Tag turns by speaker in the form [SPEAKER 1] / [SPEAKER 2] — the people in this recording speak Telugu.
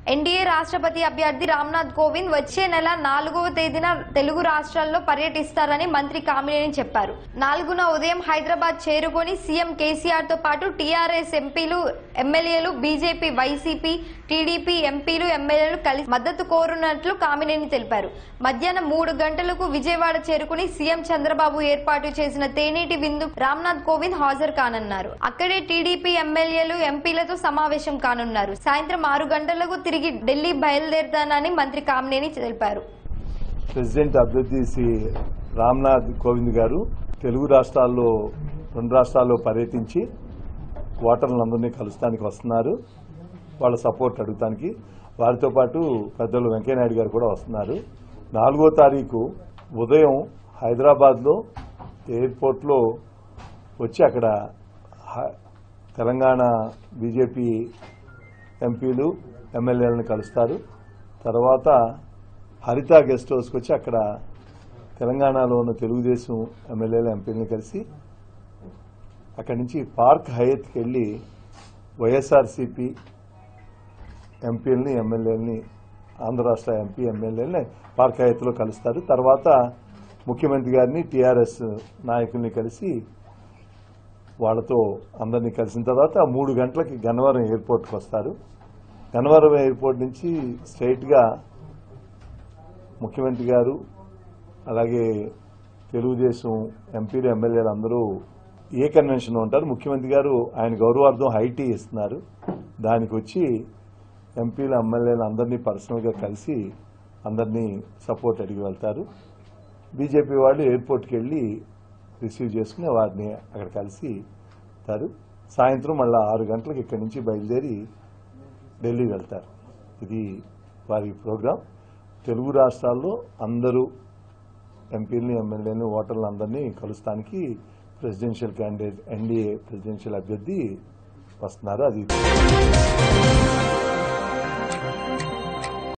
[SPEAKER 1] ఎన్డీఏ రాష్ట్రపతి అభ్యర్థి రామ్నాథ్ కోవింద్ వచ్చే నెల నాలుగవ తేదీన తెలుగు రాష్ట్రాల్లో పర్యటిస్తారని మంత్రి కామినేని చెప్పారు నాలుగున ఉదయం హైదరాబాద్ చేరుకొని సీఎం కేసీఆర్ తో పాటు టీఆర్ఎస్ ఎంపీలు ఎమ్మెల్యేలు బీజేపీ వైసీపీ టీడీపీ ఎంపీలు ఎమ్మెల్యేలు కలిసి మద్దతు కోరున్నట్లు కామినేని తెలిపారు మధ్యాహ్నం మూడు గంటలకు విజయవాడ చేరుకుని సీఎం చంద్రబాబు ఏర్పాటు చేసిన తేనీటి విందు రామ్నాథ్ కోవింద్ హాజరు కానున్నారు అక్కడే టీడీపీ ఎమ్మెల్యేలు ఎంపీలతో సమావేశం కానున్నారు సాయంత్రం ఆరు గంటలకు తిరిగి ఢిల్లీ బయలుదేరుతానని మంత్రి కామినేని తెలిపారు
[SPEAKER 2] ప్రెసిడెంట్ అభ్యర్థి శ్రీ రామ్నాథ్ కోవింద్ గారు తెలుగు రాష్ట్రాల్లో రెండు రాష్ట్రాల్లో పర్యటించి ఓటర్లందరినీ కలుస్తానికి వస్తున్నారు వాళ్ళ సపోర్ట్ అడుగుతానికి వారితో పాటు పెద్దలు వెంకయ్యనాయుడు గారు కూడా వస్తున్నారు నాలుగో తారీఖు ఉదయం హైదరాబాద్లో ఎయిర్పోర్ట్లో వచ్చి అక్కడ హ- తెలంగాణ బీజేపీ ఎంపీలు ఎమ్మెల్యేలను కలుస్తారు తర్వాత హరిత గెస్ట్ హౌస్కి వచ్చి అక్కడ తెలంగాణలో ఉన్న తెలుగుదేశం ఎమ్మెల్యేల ఎంపీలను కలిసి అక్కడి నుంచి పార్క్ హయత్కి వెళ్ళి వైఎస్ఆర్సీపీ ఎంపీలని ఎమ్మెల్యేలని ఆంధ్ర రాష్ట్ర ఎంపీ ఎమ్మెల్యేలని పార్క్ హయత్లో కలుస్తారు తర్వాత ముఖ్యమంత్రి గారిని టీఆర్ఎస్ నాయకుల్ని కలిసి వాళ్ళతో అందరినీ కలిసిన తర్వాత మూడు గంటలకి గన్నవరం ఎయిర్పోర్ట్కి వస్తారు గన్నవరం ఎయిర్పోర్ట్ నుంచి స్ట్రైట్గా ముఖ్యమంత్రి గారు అలాగే తెలుగుదేశం ఎంపీలు ఎమ్మెల్యేలు అందరూ ఏ కన్వెన్షన్ ఉంటారు ముఖ్యమంత్రి గారు ఆయన గౌరవార్థం హైటీ ఇస్తున్నారు దానికి వచ్చి ఎంపీలు ఎమ్మెల్యేలు అందరినీ పర్సనల్గా కలిసి అందరినీ సపోర్ట్ అడిగి వెళ్తారు బీజేపీ వాళ్ళు ఎయిర్పోర్ట్కి వెళ్ళి రిసీవ్ చేసుకుని వారిని అక్కడ కలిసి తారు సాయంత్రం మళ్ళీ ఆరు గంటలకు ఇక్కడి నుంచి బయలుదేరి ఢిల్లీ వెళ్తారు ఇది వారి ప్రోగ్రాం తెలుగు రాష్ట్రాల్లో అందరూ ఎంపీలని ఎమ్మెల్యేని ఓటర్లు అందరినీ కలుస్తానికి ప్రెసిడెన్షియల్ క్యాండిడేట్ ఎన్డీఏ ప్రెసిడెన్షియల్ అభ్యర్థి వస్తున్నారు అది